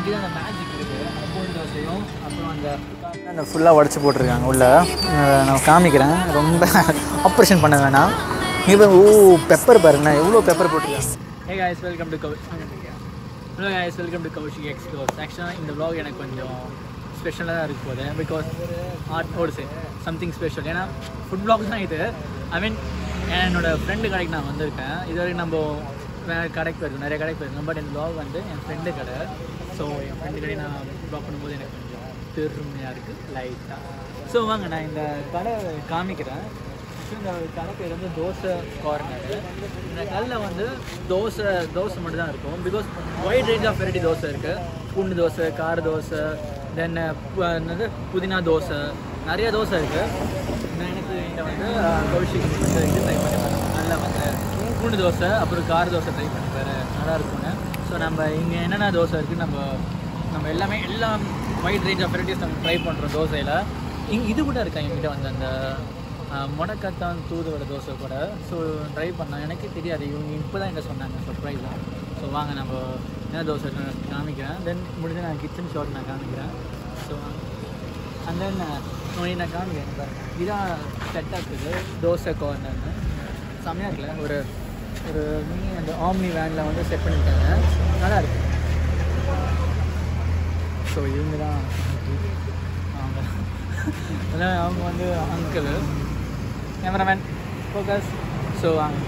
இங்கே தான் அந்த மேஜிக் இருக்குது அந்த பூண்டு தோசையும் அப்புறம் அந்த அந்த ஃபுல்லாக உடச்சி போட்டிருக்காங்க உள்ள அஹ் நான் காமிக்கிறேன் ரொம்ப ஆப்ரேஷன் பண்ண வேணாம் இப்போ ஓ பெப்பர் பாருங்கண்ணா எவ்வளோ பெப்பர் போட்டிருக்காங்க ஹே guys வெல்கம் டு கவு hello guys welcome to Kaushik explores ஆக்சுவலாக இந்த vlog எனக்கு கொஞ்சம் ஸ்பெஷலாக தான் இருக்க போகுது பிகாஸ் ஆர்ட் ஓடு சே சம்திங் ஸ்பெஷல் ஏன்னா ஃபுட் vlog தான் இது ஐ மீன் என்னோட ஃப்ரெண்டு கடைக்கு நான் வந்திருக்கேன் இது வரைக்கும் நம்ம வேறு கடைக்கு போயிருக்கோம் நிறைய கடைக்கு போயிருக்கோம் பட் இந்த vlog வந்து என் ஃப்ரெண்டு கடை ஸோ என் ஃப்ரெண்டு கடை நான் vlog பண்ணும்போது எனக்கு கொஞ்சம் பெருமையாக இருக்குது லைட்டாக ஸோ வாங்க நான் இந்த கடை காமிக்கிறேன் Actually, இந்த கடை பேர் வந்து தோசை கார்னர் இந்த கல்லில் வந்து தோசை தோசை மட்டும் தான் இருக்கும் because wide range of variety dosa இருக்குது பூண்டு தோசை கார தோசை தென் என்னது புதினா தோசை நிறைய தோசை இருக்குது நான் எனக்கு இங்கே வந்து அஹ், கௌஷிக் வந்து இது ட்ரை பண்ணி பாருங்க. நல்லா வந்து பூண்டு தோசை அப்புறம் கார தோசை ட்ரை பண்ணி பாரு நல்லா இருக்கும்னு ஸோ நம்ம இங்கே என்னென்ன தோசை இருக்குது நம்ம நம்ம எல்லாமே எல்லாம் ஒயிட் ரேஞ்ச் ஆஃப் வெரைட்டிஸ் நம்ம ட்ரை பண்ணுறோம் தோசையில் இங் இது கூட இருக்கா என்கிட்ட வந்து அந்த ஆஹ், முடக்கத்தான் தூதுவளை தோசை கூட ஸோ ட்ரை பண்ணேன் எனக்கே தெரியாது இவங்க இப்போ தான் என்கிட்ட சொன்னாங்க சர்ப்ரைஸாக ஸோ வாங்க நம்ம என்ன தோசை இருக்குன்னு நான் காமிக்கிறேன் தென் முடிஞ்சு நான் கிச்சன் ஷாட் நான் காமிக்கிறேன் ஸோ அண்ட் தென் உங்களுக்கு நான் காமிக்கிறேன் பாருங்க இதான் செட்டப் இது தோசை கார்னர்னு செம்மையாக இருக்குல்ல ஒரு ஒரு மினி அந்த ஆம்னி வேனில் வந்து செட் பண்ணியிருக்காங்க நல்லா இருக்கு ஸோ இவங்க தான் அவங்க அதான் அவங்க வந்து அங்கிள் கேமராமேன் ஃபோக்கஸ் ஸோ வாங்க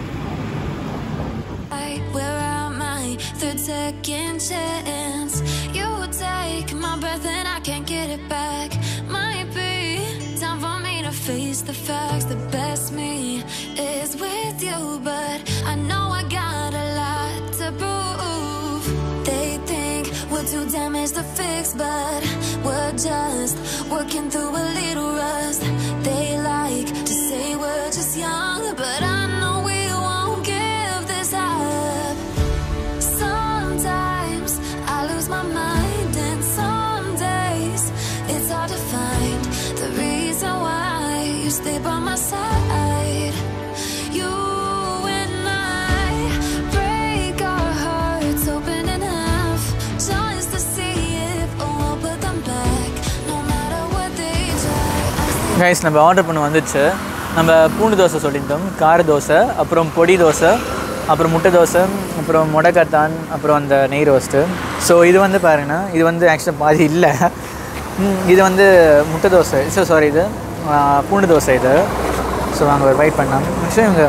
I wear out my third second chance. You take my breath and I can't get it back. Might be time for me to face the facts. The best me is with you, but I know I got a lot to prove. They think we're too damaged to fix, but we're just working through a little rust. They like to say we're just young, but I know we won't give this up. Sometimes I lose my mind, and some days it's hard to find the reason why you stay by my side. You and I break our hearts open in half just to see if we'll put them back. No matter what they try, I still guys நம்ம order பண்ண வந்துச்சு நம்ம பூண்டு தோசை சொல்லிட்டோம் கார தோசை அப்புறம் பொடி தோசை அப்புறம் முட்டை தோசை அப்புறம் முடக்கத்தான் அப்புறம் அந்த நெய் ரோஸ்ட்டு ஸோ இது வந்து பாருங்கன்னா இது வந்து ஆக்சுவலாக பாதி இல்லை ம், இது வந்து முட்டை தோசை ஸோ சாரி இது ஆ, பூண்டு தோசை இது ஸோ நாங்கள் ஒரு வெயிட் பண்ணோம் ஆக்சுவலி இவங்க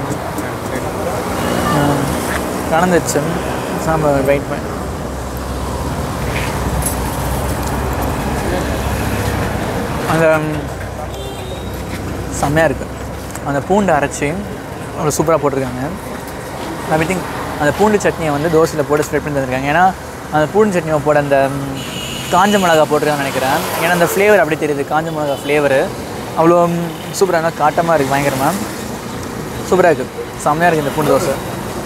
ம், கலந்துச்சு சாம்பார் வெயிட் பண்ண அந்த செம்மையாக இருக்குது அந்த பூண்டு அரைச்சி அவ்வளோ சூப்பராக போட்டிருக்காங்க ஐ திங்க் அந்த பூண்டு சட்னியை வந்து தோசையில் போட்டு ஸ்ப்ரெட் பண்ணி தந்திருக்காங்க ஏன்னா அந்த பூண்டு சட்னியை போட அந்த ம், காஞ்ச மிளகா போட்டிருக்காங்கன்னு நினைக்கிறேன் ஏன்னா அந்த ஃப்ளேவர் அப்படி தெரியுது காஞ்ச மிளகா ஃப்ளேவரு அவ்வளோ சூப்பராக காட்டமாக இருக்குது பயங்கரமாக சூப்பராக இருக்குது செம்மையாக இருக்குது இந்த பூண்டு தோசை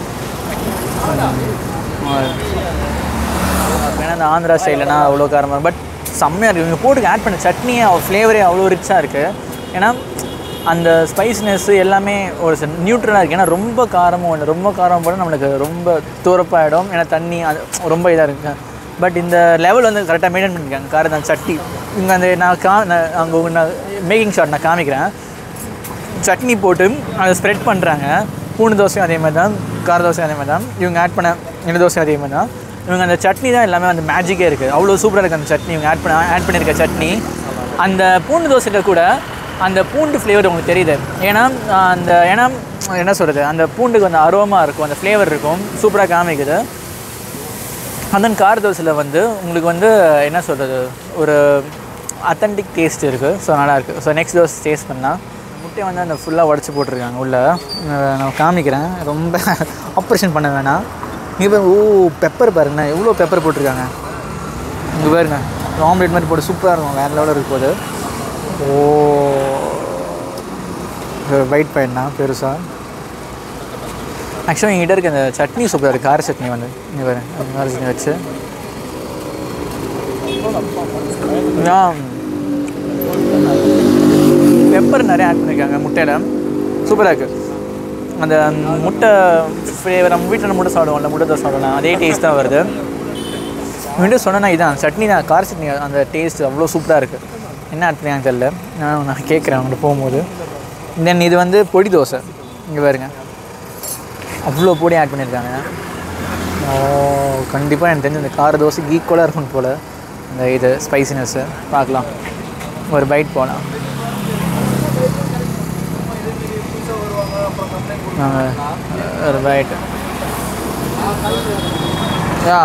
ஏன்னா இந்த ஆந்திரா ஸ்டைல்னா அவ்வளோ காரமாக பட் செம்மையாக இருக்குது இவங்க போட்டு ஆட் பண்ண சட்னியே ஃப்ளேவரே அவ்வளோ ரிச்சாக இருக்குது ஏன்னா அந்த ஸ்பைஸ்னஸ் எல்லாமே ஒரு நியூட்ரலாக இருக்குது ஏன்னா ரொம்ப காரமும் ஒன்று ரொம்ப காரம் போட நம்மளுக்கு ரொம்ப தூரப்பாயிடும் ஏன்னா தண்ணி அது ரொம்ப இதாக இருக்குது பட் இந்த லெவல் வந்து கரெக்டாக மெயின்டைன் பண்ணியிருக்காங்க காரம் அந்த சட்னி இங்கே அந்த நான் கா நான் அங்கே நான் மேக்கிங் ஷாட் நான் காமிக்கிறேன் சட்னி போட்டு அதை ஸ்ப்ரெட் பண்ணுறாங்க பூண்டு தோசையும் அதே மாதிரி தான் கார தோசையும் அதே மாதிரி தான் இவங்க ஆட் பண்ண எண்ணெய் தோசையும் அதே மாதிரி தான் இவங்க அந்த சட்னி தான் எல்லாமே அந்த மேஜிக்கே இருக்குது அவ்வளோ சூப்பராக இருக்குது அந்த சட்னி இவங்க ஆட் பண்ண ஆட் பண்ணியிருக்க சட்னி அந்த பூண்டு தோசையில் கூட அந்த பூண்டு ஃப்ளேவர் உங்களுக்கு தெரியுது ஏன்னா ஆஹ், அந்த ஏன்னா என்ன சொல்கிறது அந்த பூண்டுக்கு அந்த அரோமா இருக்கும் அந்த ஃப்ளேவர் இருக்கும் சூப்பராக காமிக்குது and then கார தோசையில் வந்து உங்களுக்கு வந்து என்ன சொல்கிறது ஒரு அத்தன்டிக் டேஸ்ட் இருக்குது ஸோ நல்லா இருக்குது ஸோ நெக்ஸ்ட் தோசை டேஸ்ட் பண்ணால் முட்டையை வந்து அந்த ஃபுல்லாக உடச்சி போட்டிருக்காங்க உள்ளே அஹ் நான் காமிக்கிறேன் ரொம்ப ஆப்ரேஷன் பண்ண வேணாம் இங்கே பாருங்க ஓ பெப்பர் பாருங்கண்ணா எவ்வளோ பெப்பர் போட்டிருக்காங்க இங்கே பாருங்க ஆம்லேட் மாதிரி போட்டு சூப்பராக இருக்கும் வேறு லெவலில் இருக்கும் போது ஓ ஒயிட் பையனா பெருசாக ஆக்சுவலாக எங்கிட்ட இருக்க அந்த சட்னி சூப்பராக இருக்குது கார சட்னி வந்து இங்கே பாரு அந்த கார சட்னி வச்சு பெப்பர் நிறைய ஆட் பண்ணியிருக்காங்க முட்டையில் சூப்பராக இருக்குது அந்த முட்டை ஃப்ளேவர் நம்ம வீட்டில் முட்டை சாப்பிடுவோம்ல முட்டை தோசை சாப்பிடுவோம் அதே டேஸ்ட் தான் வருது இவன்ட்டு சொன்னா இதான் சட்னி தான் கார சட்னி அந்த டேஸ்ட் அவ்வளோ சூப்பராக இருக்குது என்ன ஆட் பண்ணியாங்க தெரியல நான் நான் கேட்குறேன் அவங்கள்ட்ட போகும்போது தென் இது வந்து பொடி தோசை இங்கே பாருங்க அவ்வளோ பொடி ஆட் பண்ணியிருக்காங்க ஓ கண்டிப்பாக எனக்கு தெரிஞ்ச இந்த கார தோசை ஈக்குவலாக இருக்கும் போல் இந்த இது ஸ்பைசினஸ்ஸு பார்க்கலாம் ஒரு பைட் போகலாம் ஒரு பைட் யா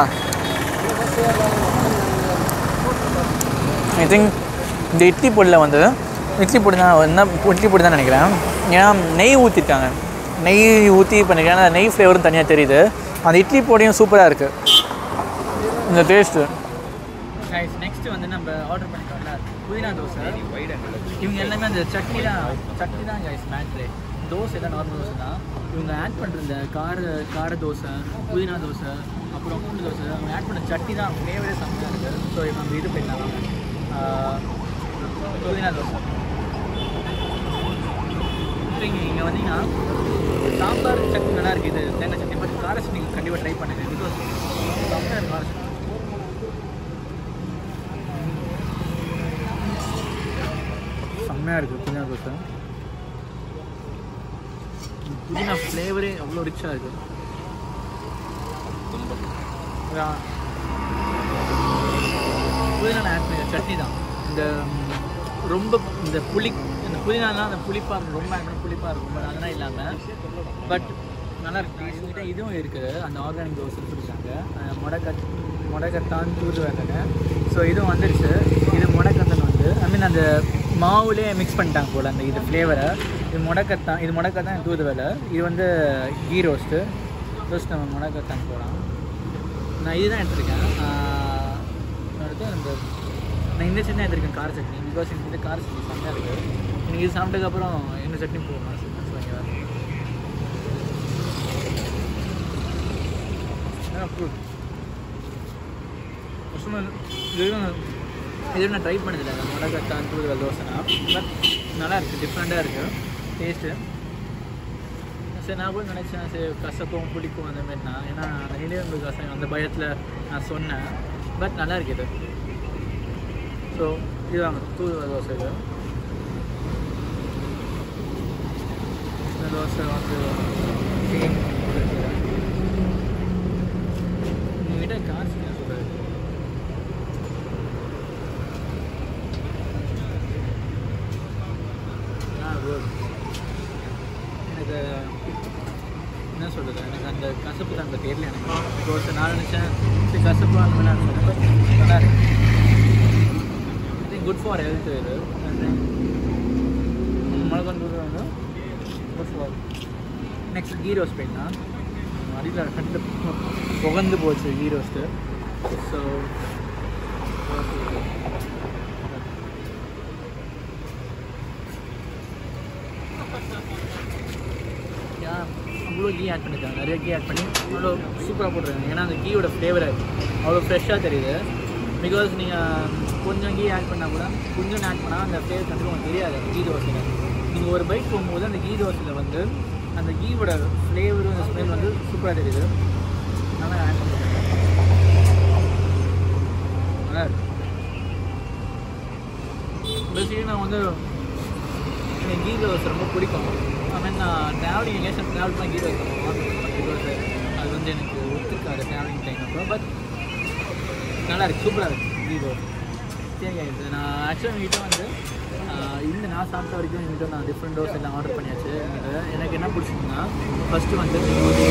ஐ திங்க் இந்த இட்லி பொடியில் வந்து இட்லி பொடி தான் என்ன இட்லி பொடி தான் நினைக்கிறேன் ஏன்னா நெய் ஊற்றிருக்காங்க நெய் ஊற்றி பண்ணிருக்காங்க அந்த நெய் ஃப்ளேவரும் தனியாக தெரியுது அந்த இட்லி பொடியும் சூப்பராக இருக்குது இந்த டேஸ்ட்டு கைஸ் நெக்ஸ்ட் வந்து நம்ம ஆர்டர் பண்ணிட்டோம்ல புதினா தோசை இவங்க எல்லாமே அந்த சட்னி தான் சட்னி தான் கைஸ் மேட்ரு தோசை எல்லாம் நார்மல் தோசை தான் இவங்க ஆட் பண்ணுற இந்த கார கார தோசை புதினா தோசை அப்புறம் பூண்டு தோசை அவங்க ஆட் பண்ண சட்னி தான் ஃப்ளேவரே செம்மையாக இருக்குது ஸோ நம்ம இது போயிடலாம் ஆஹ், புதினா தோசை இங்கே இங்கே வந்தீங்கன்னா சாம்பார் சட்னி நல்லா இருக்குது இது தேங்காய் சட்னி பட் கார சட்னி கண்டிப்பாக ட்ரை பண்ணுங்க பிகாஸ் செம்மையாக இருக்கு கார சட்னி செம்மையாக இருக்குது புதினா தோசை புதினா ஃப்ளேவரே அவ்வளோ ரிச்சாக இருக்குது புதினா ஆட் பண்ண சட்னி தான் இந்த ம், ரொம்ப இந்த புளி இந்த புதினாலாம் அந்த புளிப்பாக இருக்கும் ரொம்ப ஆட் பண்ண புளிப்பாக இருக்கும் பட் அதெல்லாம் இல்லாமல் பட் நல்லா இருக்கு இதுக்கிட்ட இதுவும் இருக்குது அந்த ஆர்கானிக் தோசை பிடிச்சாங்க முடக்கத் முடக்கத்தான் தூது வேலைங்க ஸோ இதுவும் வந்துருச்சு இது முடக்கத்தான் வந்து ஐ மீன் அந்த மாவுலேயே மிக்ஸ் பண்ணிட்டாங்க போல் அந்த இது ஃப்ளேவரை இது முடக்கத்தான் இது முடக்கத்தான் தூது வேலை இது வந்து கீ ரோஸ்ட்டு ஃபர்ஸ்ட் நம்ம முடக்கத்தான் போகலாம் நான் இதுதான் எடுத்திருக்கேன் ஆஹ் அடுத்து அந்த நான் இந்த சட்னி எடுத்திருக்கேன் கார சட்னி பிகாஸ் எனக்கு இந்த கார சட்னி செம்மையாக இருக்குது எனக்கு இது சாப்பிட்டதுக்கப்புறம் இந்த சட்னி போகும் ஃபுட் இது இது நான் ட்ரை பண்ணதில்லை அந்த மிளகத்தான் தூதுவல் தோசைனா பட் நல்லா இருக்குது டிஃப்ரெண்ட்டாக இருக்குது டேஸ்ட்டு சரி நான் கூட நினச்சேன் சரி கசப்பும் பிடிக்கும் அந்த மாதிரி நான் ஏன்னா அந்த நிலையம்பு கசம் அந்த பயத்தில் நான் சொன்னேன் பட் நல்லா இருக்குது ஸோ இதுதாங்க தூதுவல் தோசை இது இந்த தோசை வந்து உங்ககிட்ட காசு என்ன சொல்கிறது ஆ good. எனக்கு என்ன சொல்கிறது எனக்கு அந்த கசப்பு தான் அங்கே தெரியல எனக்கு பிகாஸ் நான் நினச்சேன் சரி கசப்பு அந்த மாதிரி நான் சொன்னேன் பட் நல்லா இருக்கு I think good for health இது மிளகான் தூரம் வந்து good for next ghee roast போயிடலாம் அடியில் கண்டு புகந்து போச்சு கீ ரோஸ்ட்டு ஸோ அவ்வளோ கீ ஆட் பண்ணிருக்காங்க நிறைய கீ ஆட் பண்ணி அவ்வளோ சூப்பராக போட்டிருக்காங்க ஏன்னா அந்த கீயோட ஃப்ளேவர் அவ்வளோ ஃப்ரெஷ்ஷாக தெரியுது பிகாஸ் நீங்கள் கொஞ்சம் கீ ஆட் பண்ணால் கூட கொஞ்சம் ஆட் பண்ணால் அந்த ஃப்ளேவர் கண்டிப்பாக உங்களுக்கு தெரியாது அந்த கீ தோசையில் நீங்கள் ஒரு பைட் போகும்போது அந்த கீ தோசையில் வந்து அந்த கீயோட ஃப்ளேவரும் அந்த ஸ்மெல் வந்து சூப்பராக தெரியுது நல்லா ஆட் பண்ணிருக்காங்க நல்லா இருக்கு பேசிக்கலி நான் வந்து எனக்கு கீ தோசை ரொம்ப பிடிக்கும் ஐ மீன் நான் ட்ராவலிங் எங்கேயாச்சும் ட்ராவல் பண்ணி கீ தோசை பிகாஸ் அது வந்து எனக்கு ஒத்துக்காது ட்ராவலிங் டைம் அப்போ பட் நல்லா இருக்கு சூப்பராக இருக்கு கீ தோசை சரி guys, நான் ஆக்சுவலாக எங்ககிட்ட வந்து ஆஹ், இந்த நான் சாப்பிட்ட வரைக்கும் எங்கிட்ட நான் டிஃப்ரெண்ட் டோஸ் எல்லாம் ஆர்டர் பண்ணியாச்சு என்கிட்ட. எனக்கு என்ன பிடிச்சிருக்குன்னா ஃபஸ்ட்டு வந்து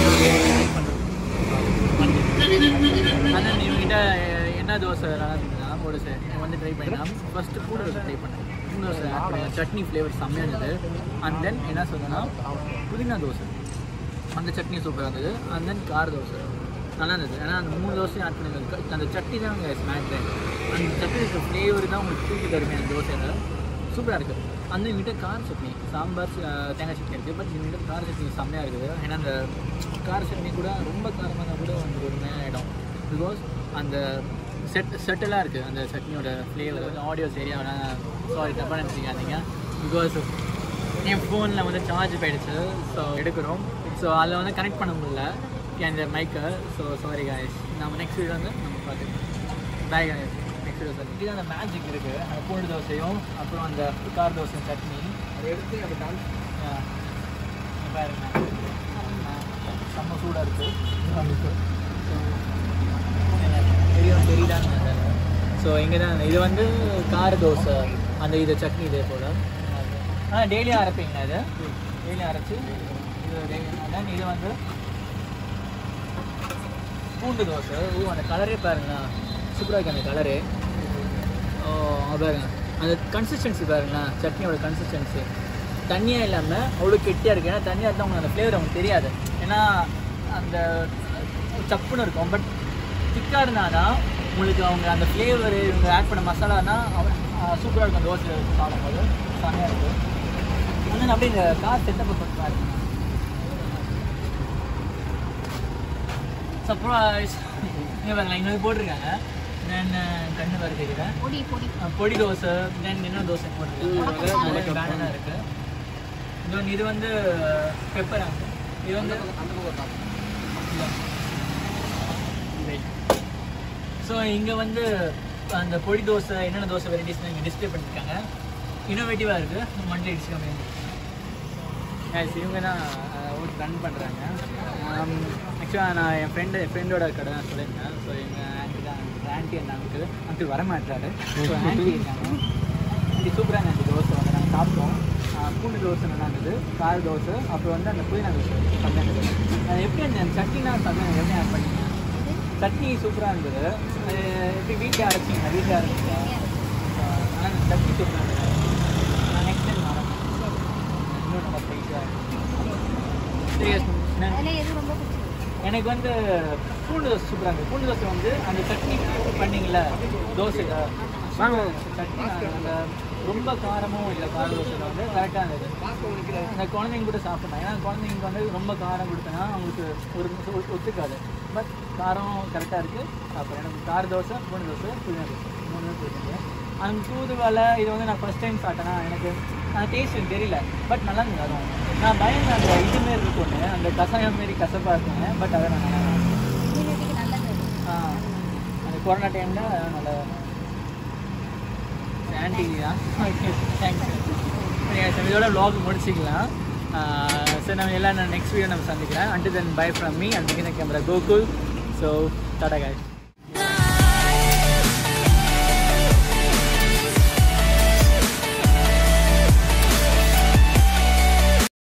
ஆனால் இவங்ககிட்ட என்ன தோசை நல்லா இருந்ததுன்னா ஒரு சார் வந்து ட்ரை பண்ணிடலாம் ஃபஸ்ட்டு கூட தோசை ட்ரை பண்ணேன் பூண்டு தோசை ஆட் பண்ணேன் சட்னி ஃப்ளேவர் செம்மையாக இருந்தது அண்ட் தென் என்ன சொன்னேன்னா புதினா தோசை அந்த சட்னி சூப்பராக இருந்தது அண்ட் தென் கார தோசை நல்லா இருந்தது ஏன்னா அந்த மூணு தோசையும் ஆட் பண்ணிருந்தது அந்த சட்னி தான் அங்கே ஸ்நாக் அந்த சட்னி இருக்க ஃப்ளேவர் தான் உங்களுக்கு தூக்கி தருமே அந்த தோசையில் சூப்பராக இருக்குது அந்த எங்கிட்ட கார சட்னி சாம்பார் அஹ், தேங்காய் சட்னி இருக்குது பட் எங்கிட்ட கார சட்னி செம்மையாக இருக்குது ஏன்னா அந்த கார சட்னி கூட ரொம்ப காரமாக இருந்தால் கூட வந்து ஒரு மேலே ஆகிடும் பிகாஸ் அந்த செட் செட்டலாக இருக்குது அந்த சட்னியோட ஃப்ளேவர் வந்து ஆடியோ சரியாக வேணால் சாரி தப்பாக நினச்சிக்காதீங்க பிகாஸ் என் ஃபோனில் வந்து சார்ஜ் போயிடுச்சு ஸோ எடுக்கிறோம் ஸோ அதில் வந்து கனெக்ட் பண்ண முடியல இந்த மைக்கை ஸோ சாரி காய்ஸ் நம்ம நெக்ஸ்ட் வீடியோ வந்து நம்ம பார்த்துக்கலாம் பாய் நெக்ஸ்ட் தோசை இது அந்த மேஜிக் இருக்கு அந்த பூண்டு தோசையும் அப்புறம் அந்த கார தோசை சட்னி அதை எடுத்து அப்படி டான்ஸ் பாருங்க ஆ, செம்ம சூடாக இருக்கு தெரியும் தெரியுதான்னு ஸோ இங்கே தான் இது வந்து கார தோசை அந்த இது சட்னி இதே போல் ஆ டெய்லியும் அரைப்பீங்களா இது டெய்லியும் அரைச்சி இது தென் இது வந்து பூண்டு தோசை ஓ அந்த கலரே பாருங்களா சூப்பராக இருக்கு அந்த கலரு ஓ அது பாருங்க அந்த கன்சிஸ்டன்சி பாருங்களா சட்னியோட கன்சிஸ்டன்சி தண்ணியாக இல்லாமல் அவ்வளோ கெட்டியாக இருக்குது ஏன்னா தண்ணியாக இருந்தால் உங்களுக்கு அந்த ஃப்ளேவர் அவங்களுக்கு தெரியாது ஏன்னா அந்த சப்புன்னு இருக்கும் பட் திக்காக இருந்தால் தான் உங்களுக்கு அவங்க அந்த ஃப்ளேவர் இவங்க ஆட் பண்ண மசாலானா சூப்பராக இருக்கும் தோசை சாப்பிடும்போது செம்மையாக இருக்கும் ஆனால் அப்படியே இந்த கார் செட்டப் பண்ணி பாருங்க சர்ப்ரைஸ் இங்கே பாருங்க இங்கே போட்டிருக்காங்க தென் கண்ணு வேறு தெரியுறேன் பொடி பொடி பொடி தோசை தென் இன்னும் தோசை போட்டிருக்காங்க பேனலாக இருக்குது இது வந்து இது வந்து பெப்பர் இது வந்து ஸோ இங்கே வந்து அந்த பொடி தோசை என்னென்ன தோசை வெரைட்டிஸ் இங்கே டிஸ்பிளே பண்ணியிருக்காங்க இன்னோவேட்டிவாக இருக்குது மண்டே டிஷ் கம்பெனி Guys, இவங்க தான் ஊருக்கு ரன் பண்ணுறாங்க ஆக்சுவலாக நான் என் ஃப்ரெண்டு என் ஃப்ரெண்டோட கடை தான் சொல்லியிருந்தேன் ஸோ எங்கள் ஆண்டி தான் ஆண்டி என்ன அங்கிள் அங்கிள் வர மாட்டாரு ஸோ ஆண்டி இருக்காங்க ஆண்டி சூப்பராக ஆண்டி தோசை வந்து நாங்கள் சாப்பிட்டோம் ஆஹ் பூண்டு தோசை நல்லா இருந்தது கார தோசை அப்புறம் வந்து அந்த புதினா தோசை செம்மையா இருந்தது அது எப்படி அந்த சட்னினா செம்மையா எப்படி ஆட் பண்ணீங்க சட்னி சூப்பராக இருந்தது அது எப்படி வீட்டில் அரைச்சிங்க வீட்டில் அரைச்சிங்க ஆனால் அந்த சட்னி சூப்பராக இருந்தது நான் நெக்ஸ்ட் டைம் வரேன் இன்னும் நம்ம ஸ்பைஸாக அதில் எது ரொம்ப பிடிச்சிருக்கு எனக்கு வந்து பூண்டு தோசை சூப்பராக இருந்தது பூண்டு தோசை வந்து அந்த சட்னி பண்ணீங்களா தோசை வாங்க சட்னி அந்த ரொம்ப காரமும் இல்லை கார தோசையில் வந்து கரெக்டாக இருந்தது அந்த குழந்தைங்க கூட சாப்பிட்லாம் ஏன்னா குழந்தைங்க வந்து ரொம்ப காரம் கொடுத்தனா அவங்களுக்கு ஒரு ஒ- ஒத்துக்காது பட் காரம் கரெக்டாக இருக்குது அப்புறம் எனக்கு கார தோசை பூண்டு தோசை புதினா தோசை மூணு போயிட்டு அந்த தூதுவலை இது வந்து நான் ஃபஸ்ட் டைம் சாப்பிட்டேன்னா எனக்கு அந்த டேஸ்ட் எனக்கு தெரியல பட் நல்லா இருந்தது அதுவும் நான் பயந்து அந்த இது மாரி இருக்கும்னு அந்த கசாயம் மாரி கசப்பாக இருக்குங்க பட் அதை நான் நல்லா இம்யூனிட்டிக்கு நல்லது ஆ, அந்த கொரோனா டைமில் நல்லா ஆன்டி தான் ஓகே தேங்க்ஸ் இதோட vlog முடிச்சிக்கலாம் சரி நம்ம எல்லாம் நான் நெக்ஸ்ட் வீடியோ நம்ம சந்திக்கிறேன் and then bye from me and camera Gokul so டாடா guys